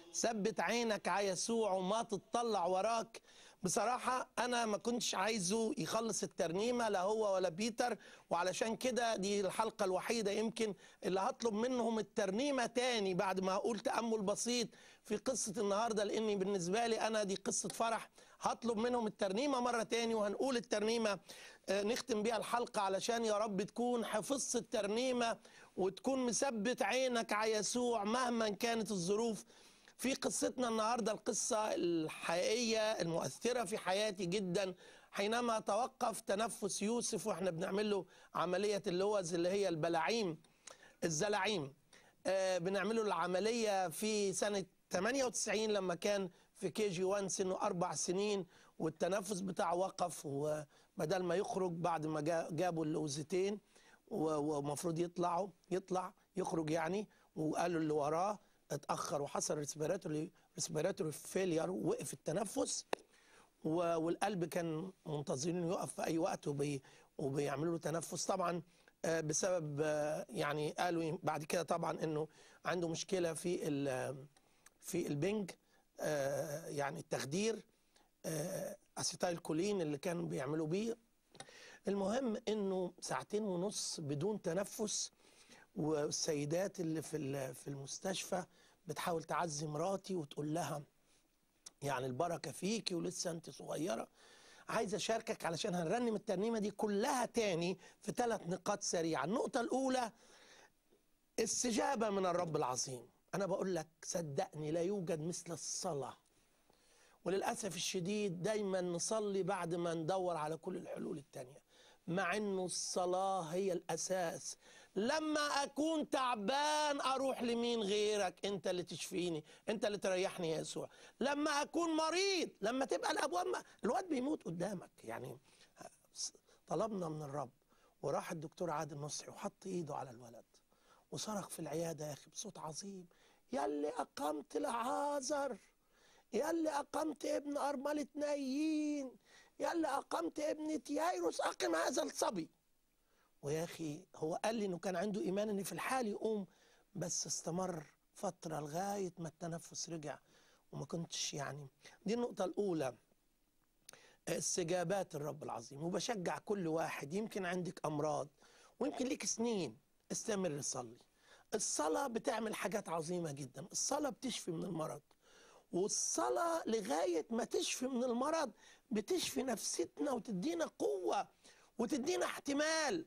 ثبت عينك على يسوع وما تتطلع وراك بصراحة أنا ما كنتش عايزه يخلص الترنيمة لا هو ولا بيتر وعلشان كده دي الحلقة الوحيدة يمكن اللي هطلب منهم الترنيمة تاني بعد ما هقول تأمل بسيط في قصة النهاردة لأني بالنسبة لي أنا دي قصة فرح هطلب منهم الترنيمة مرة تاني وهنقول الترنيمة آه، نختم بيها الحلقة علشان يا رب تكون حفظت الترنيمة وتكون مثبت عينك على يسوع مهما كانت الظروف في قصتنا النهاردة القصة الحقيقية المؤثرة في حياتي جدا حينما توقف تنفس يوسف واحنا بنعمل له عملية اللوز اللي هي البلاعيم الزلاعيم آه بنعمله العملية في سنة 98 لما كان في كي جي 1 سنه أربع سنين والتنفس بتاعه وقف وبدل ما يخرج بعد ما جا- جابوا اللوزتين و- ومفروض يطلعوا يطلع يخرج يعني وقالوا اللي وراه اتاخر وحصل ريسبيراتوري ريسبيراتوري فيلير وقف التنفس و- والقلب كان منتظرين يقف في اي وقت وبي وبيعملوا له تنفس طبعا آه، بسبب آه، يعني قالوا بعد كده طبعا انه عنده مشكله في ال- في البنج آه، يعني التخدير آه، اسيتايل كولين اللي كانوا بيعملوا بيه المهم انه ساعتين ونص بدون تنفس والسيدات اللي في ال- في المستشفى بتحاول تعزي مراتي وتقول لها يعني البركه فيكي ولسه انت صغيره عايز اشاركك علشان هنرنم الترنيمه دي كلها تاني في ثلاث نقاط سريعه النقطه الاولى استجابه من الرب العظيم انا بقول لك صدقني لا يوجد مثل الصلاه وللأسف الشديد دايما نصلي بعد ما ندور على كل الحلول التانية مع انه الصلاة هي الأساس لما أكون تعبان أروح لمين غيرك أنت اللي تشفيني أنت اللي تريحني يا يسوع لما أكون مريض لما تبقى الأبواب م- الواد بيموت قدامك يعني طلبنا من الرب وراح الدكتور عادل نصحي وحط ايده على الولد وصرخ في العيادة يا أخي بصوت عظيم يلي أقمت العازر يلي أقمت ابن أرملة نايين يلي أقمت ابن تيايروس أقم هذا الصبي ويا أخي هو قال لي إنه كان عنده إيمان إن في الحال يقوم بس استمر فترة لغاية ما التنفس رجع وما كنتش يعني دي النقطة الأولى استجابات الرب العظيم وبشجع كل واحد يمكن عندك أمراض ويمكن ليك سنين استمر صلي الصلاة بتعمل حاجات عظيمة جدا الصلاة بتشفي من المرض والصلاة لغاية ما تشفي من المرض بتشفي نفسيتنا وتدينا قوة وتدينا احتمال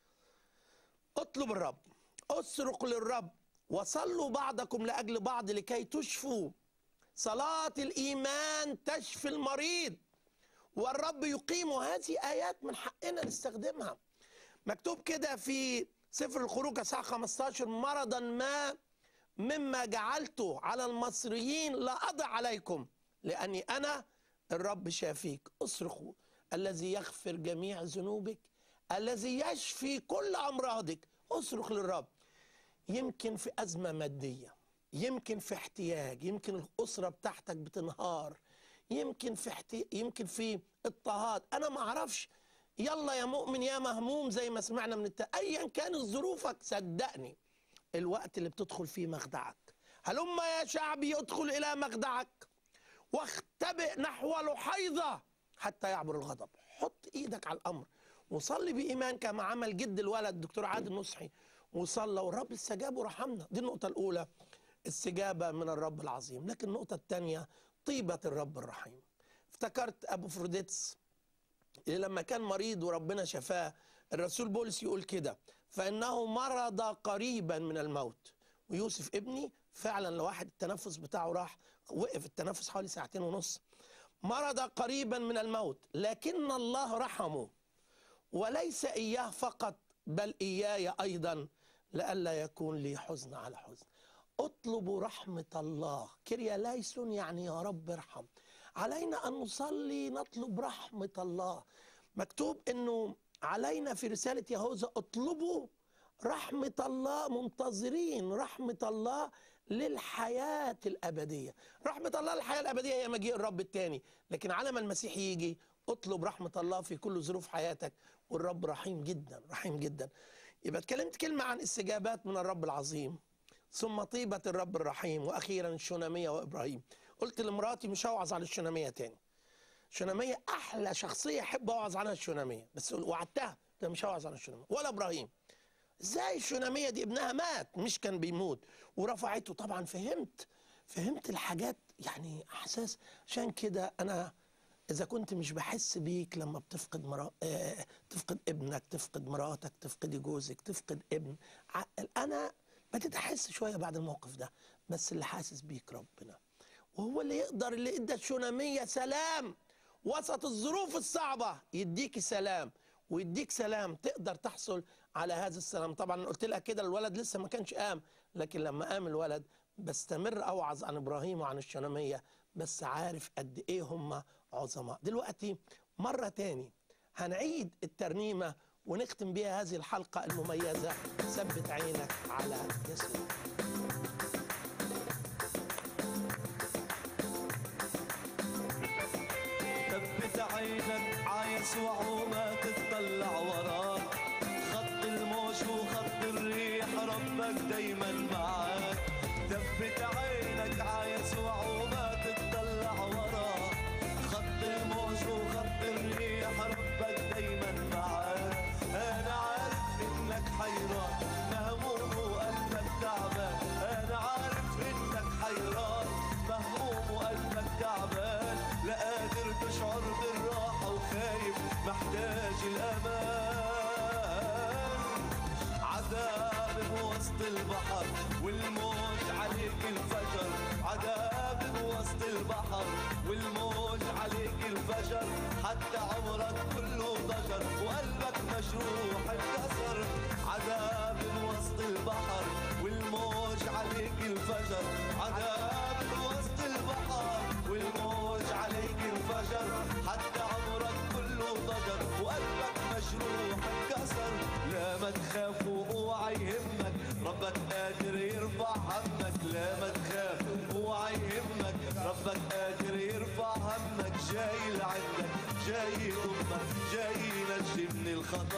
اطلب الرب اصرخ للرب وصلوا بعضكم لأجل بعض لكي تشفوا صلاة الإيمان تشفي المريض والرب يقيم هذه آيات من حقنا نستخدمها مكتوب كده في سفر الخروج اصحاح 15 مرضا ما مما جعلته على المصريين لا أضع عليكم لأني أنا الرب شافيك اصرخوا الذي يغفر جميع ذنوبك الذي يشفي كل أمراضك اصرخ للرب يمكن في أزمة مادية يمكن في احتياج يمكن الأسرة بتاعتك بتنهار يمكن في احتي... يمكن في اضطهاد أنا ما أعرفش يلا يا مؤمن يا مهموم زي ما سمعنا من الت... أيا كانت ظروفك صدقني الوقت اللي بتدخل فيه مخدعك هلم يا شعبي ادخل إلى مخدعك واختبئ نحو لحيظة حتى يعبر الغضب حط ايدك على الامر وصلي بايمان كما عمل جد الولد الدكتور عادل نصحي وصلى والرب استجاب ورحمنا دي النقطه الاولى استجابه من الرب العظيم لكن النقطه الثانيه طيبه الرب الرحيم افتكرت ابو فروديتس اللي لما كان مريض وربنا شفاه الرسول بولس يقول كده فانه مرض قريبا من الموت ويوسف ابني فعلا لواحد التنفس بتاعه راح وقف التنفس حوالي ساعتين ونص مرض قريبا من الموت لكن الله رحمه وليس إياه فقط بل إياي أيضا لئلا يكون لي حزن على حزن اطلبوا رحمة الله كريا ليسون يعني يا رب ارحم علينا أن نصلي نطلب رحمة الله مكتوب أنه علينا في رسالة يهوذا اطلبوا رحمة الله منتظرين رحمة الله للحياة الأبدية رحمة الله للحياة الأبدية هي مجيء الرب الثاني لكن على ما المسيح يجي اطلب رحمة الله في كل ظروف حياتك والرب رحيم جدا رحيم جدا يبقى اتكلمت كلمة عن استجابات من الرب العظيم ثم طيبة الرب الرحيم وأخيرا الشنامية وإبراهيم قلت لمراتي مش هوعظ على الشنامية تاني الشنامية أحلى شخصية أحب أوعظ عنها الشنامية بس وعدتها ده مش هوعظ على الشنامية ولا إبراهيم ازاي الشنامية دي ابنها مات مش كان بيموت ورفعته طبعا فهمت فهمت الحاجات يعني احساس عشان كده انا اذا كنت مش بحس بيك لما بتفقد مرا... آه... تفقد ابنك تفقد مراتك تفقدي جوزك تفقد ابن ع... انا بديت احس شويه بعد الموقف ده بس اللي حاسس بيك ربنا وهو اللي يقدر اللي ادى الشناميه سلام وسط الظروف الصعبه يديك سلام ويديك سلام تقدر تحصل على هذا السلام طبعا قلت لها كده الولد لسه ما كانش قام لكن لما قام الولد بستمر اوعظ عن ابراهيم وعن الشناميه بس عارف قد ايه هم عظماء دلوقتي مره تاني هنعيد الترنيمه ونختم بيها هذه الحلقه المميزه ثبت عينك على يسوع ثبت عينك عيسوع وما تتطلع وراك خط الموج وخط الريح ربك دايما معاك ثبت عينك عيسوع وما تتطلع وراك خط الموج وخط الريح ربك دايما معاك انا عارف انك حيران مهموم وقلبك تعبان انا عارف انك حيران مهموم وقلبك تعبان لا قادر تشعر بالراحة وخايف محتاج الأمان عذاب بوسط البحر والموج عليك الفجر عذاب بوسط البحر والموج عليك الفجر حتى عمرك كله ضجر وقلبك مجروح انكسر عذاب بوسط البحر والموج عليك الفجر عذاب بوسط البحر والموج عليك الفجر حتى عمرك كله ضجر وقلبك مجروح انكسر لا ما تخاف واوعى يهمك ربك قادر يرفع همك لا ما تخاف اوعى يهمك ربك قادر يرفع همك جاي لعندك جاي يضمك جاي ينجي من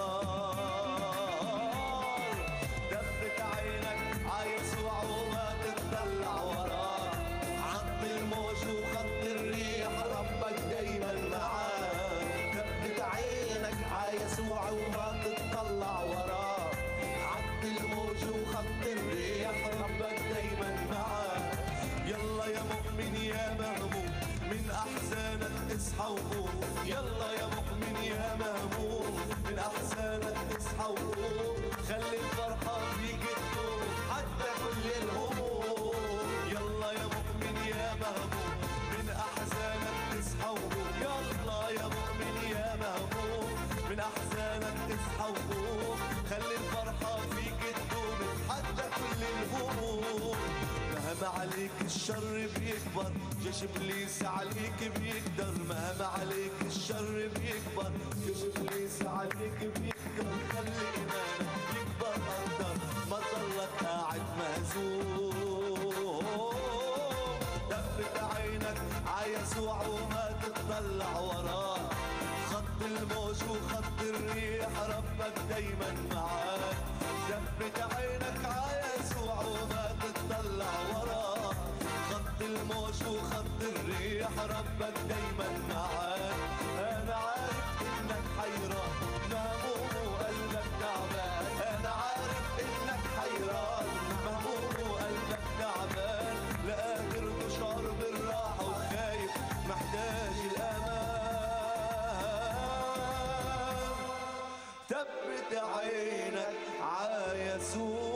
الخطر دفت عينك عيسوع وما تتطلع وراه عط الموج وخط الريح ربك دايما معاك ثبت عينك عيسوع وما تتطلع وراه عد الموج وخط الريح ربك دايما معاك يلا يا مؤمن يا مهموم من احزانك اصحى وقوم يلا يا مؤمن يا مهموم من احزانك اصحى وقوم خلي الفرحه فيك تدوم حتى كل الهموم يلا يا مؤمن يا مهموم من احزانك تصحى وقوم يلا يا مؤمن يا مهموم من احزانك تصحى وقوم خلي الفرحه فيك تدوم حتى كل الهموم مهما عليك الشر بيكبر جيش ابليس عليك بيقدر مهما عليك الشر بيكبر جيش ابليس عليك بيقدر خلي ايمانك يكبر اكتر ما تضلك قاعد مهزوم دفت عينك عيسوع وما تتطلع وراه خط الموج وخط الريح ربك دايما معاك دفت عينك عيسوع وما تتطلع وراه خط الموج وخط الريح ربك دايما معاك انا عارف انك حيران مهموم وقلبك تعبان انا عارف انك حيران مهموم وقلبك تعبان لا قادر تشعر بالراحه وخايف محتاج الامان ثبت عينك عيسوع